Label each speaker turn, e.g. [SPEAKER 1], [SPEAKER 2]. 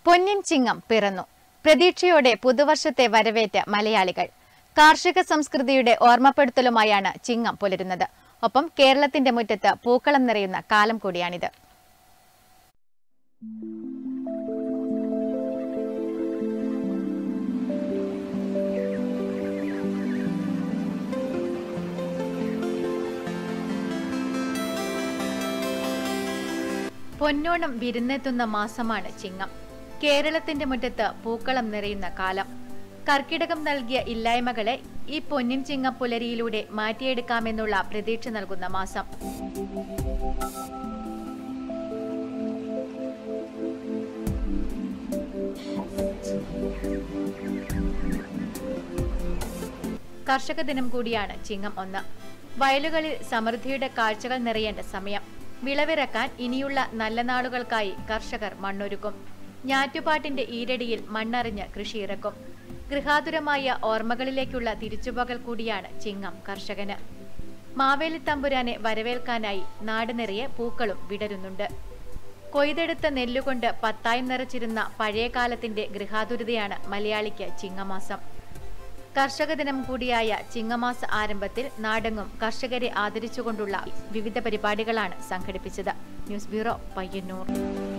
[SPEAKER 1] പൊന്നിൻ ചിങ്ങം പിറന്നു പ്രതീക്ഷയോടെ പുതുവർഷത്തെ വരവേറ്റ മലയാളികൾ കാർഷിക സംസ്കൃതിയുടെ ഓർമ്മപ്പെടുത്തലുമായാണ് ചിങ്ങം പുലരുന്നത് ഒപ്പം കേരളത്തിന്റെ മുറ്റത്ത് പൂക്കളം നിറയുന്ന കാലം കൂടിയാണിത് പൊന്നോണം വിരുന്നെത്തുന്ന മാസമാണ് ചിങ്ങം കേരളത്തിന്റെ മുറ്റത്ത് പൂക്കളം നിറയുന്ന കാലം കർക്കിടകം നൽകിയ ഇല്ലായ്മകളെ ഈ പൊന്നിൻ ചിങ്ങ പുലരിയിലൂടെ മാറ്റിയെടുക്കാമെന്നുള്ള പ്രതീക്ഷ നൽകുന്ന മാസം കർഷക ദിനം കൂടിയാണ് ചിങ്ങം ഒന്ന് വയലുകളിൽ സമൃദ്ധിയുടെ കാഴ്ചകൾ നിറയേണ്ട സമയം വിളവിറക്കാൻ ഇനിയുള്ള നല്ല നാളുകൾക്കായി കർഷകർ മണ്ണൊരുക്കും ഞാറ്റുപാട്ടിന്റെ ഈരടിയിൽ മണ്ണറിഞ്ഞ് കൃഷിയിറക്കും ഗൃഹാതുരമായ ഓർമ്മകളിലേക്കുള്ള തിരിച്ചുപോകൽ കൂടിയാണ് ചിങ്ങം കർഷകന് മാവേലി തമ്പുരാനെ വരവേൽക്കാനായി നാട് നിറയെ പൂക്കളും വിടരുന്നുണ്ട് കൊയ്തെടുത്ത നെല്ലുകൊണ്ട് പത്തായം നിറച്ചിരുന്ന പഴയ കാലത്തിന്റെ ഗൃഹാതുരതയാണ് മലയാളിക്ക് ചിങ്ങമാസം കർഷക ദിനം കൂടിയായ ചിങ്ങമാസ ആരംഭത്തിൽ നാടെങ്ങും കർഷകരെ ആദരിച്ചുകൊണ്ടുള്ള വിവിധ പരിപാടികളാണ് സംഘടിപ്പിച്ചത് ന്യൂസ് ബ്യൂറോ പയ്യന്നൂർ